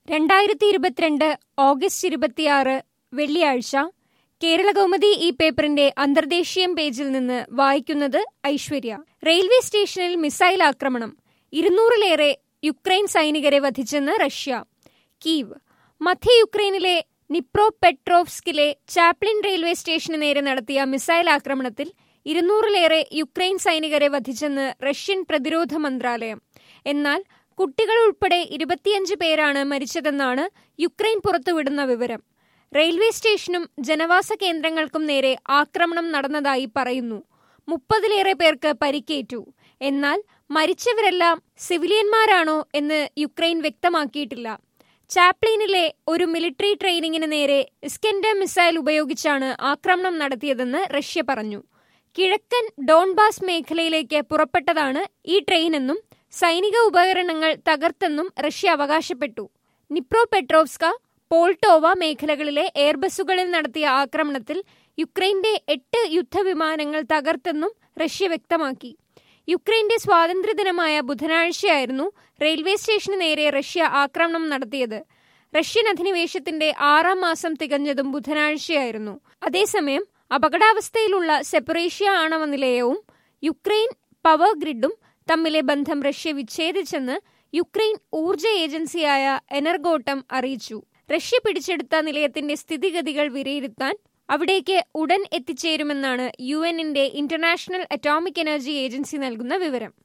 രണ്ടായിരത്തി ഇരുപത്തിരണ്ട് ഓഗസ്റ്റ് ഇരുപത്തിയാറ് വെള്ളിയാഴ്ച കേരളകൗമുദി ഈ പേപ്പറിന്റെ അന്തർദേശീയം പേജിൽ നിന്ന് വായിക്കുന്നത് ഐശ്വര്യ റെയിൽവേ സ്റ്റേഷനിൽ മിസൈൽ ആക്രമണം ഇരുന്നൂറിലേറെ യുക്രൈൻ സൈനികരെ വധിച്ചെന്ന് റഷ്യ കീവ് മധ്യ യുക്രൈനിലെ നിപ്രോ പെട്രോവ്സ്കിലെ ചാപ്ലിൻ റെയിൽവേ സ്റ്റേഷന് നേരെ നടത്തിയ മിസൈൽ ആക്രമണത്തിൽ ഇരുന്നൂറിലേറെ യുക്രൈൻ സൈനികരെ വധിച്ചെന്ന് റഷ്യൻ പ്രതിരോധ മന്ത്രാലയം എന്നാൽ കുട്ടികൾ ഉൾപ്പെടെ ഇരുപത്തിയഞ്ച് പേരാണ് മരിച്ചതെന്നാണ് യുക്രൈൻ പുറത്തുവിടുന്ന വിവരം റെയിൽവേ സ്റ്റേഷനും ജനവാസ കേന്ദ്രങ്ങൾക്കും നേരെ ആക്രമണം നടന്നതായി പറയുന്നു മുപ്പതിലേറെ പേർക്ക് പരിക്കേറ്റു എന്നാൽ മരിച്ചവരെല്ലാം സിവിലിയന്മാരാണോ എന്ന് യുക്രൈൻ വ്യക്തമാക്കിയിട്ടില്ല ചാപ്ലിനിലെ ഒരു മിലിറ്ററി ട്രെയിനിങ്ങിന് നേരെ ഇസ്കെൻഡർ മിസൈൽ ഉപയോഗിച്ചാണ് ആക്രമണം നടത്തിയതെന്ന് റഷ്യ പറഞ്ഞു കിഴക്കൻ ഡോൺബാസ് മേഖലയിലേക്ക് പുറപ്പെട്ടതാണ് ഈ ട്രെയിനെന്നും സൈനിക ഉപകരണങ്ങൾ തകർത്തെന്നും റഷ്യ അവകാശപ്പെട്ടു നിപ്രോ പെട്രോവ്സ്ക പോൾട്ടോവ മേഖലകളിലെ എയർബസുകളിൽ നടത്തിയ ആക്രമണത്തിൽ യുക്രൈന്റെ എട്ട് യുദ്ധവിമാനങ്ങൾ തകർത്തെന്നും റഷ്യ വ്യക്തമാക്കി യുക്രൈന്റെ സ്വാതന്ത്ര്യദിനമായ ബുധനാഴ്ചയായിരുന്നു റെയിൽവേ സ്റ്റേഷന് നേരെ റഷ്യ ആക്രമണം നടത്തിയത് റഷ്യൻ അധിനിവേശത്തിന്റെ ആറാം മാസം തികഞ്ഞതും ബുധനാഴ്ചയായിരുന്നു അതേസമയം അപകടാവസ്ഥയിലുള്ള സെപ്പറേഷ്യ ആണവ നിലയവും യുക്രൈൻ പവർ ഗ്രിഡും തമ്മിലെ ബന്ധം റഷ്യ വിച്ഛേദിച്ചെന്ന് യുക്രൈൻ ഊർജ ഏജൻസിയായ എനർഗോട്ടം അറിയിച്ചു റഷ്യ പിടിച്ചെടുത്ത നിലയത്തിന്റെ സ്ഥിതിഗതികൾ വിലയിരുത്താൻ അവിടേക്ക് ഉടൻ എത്തിച്ചേരുമെന്നാണ് യു എന്നിന്റെ ഇന്റർനാഷണൽ അറ്റോമിക് എനർജി ഏജൻസി നൽകുന്ന വിവരം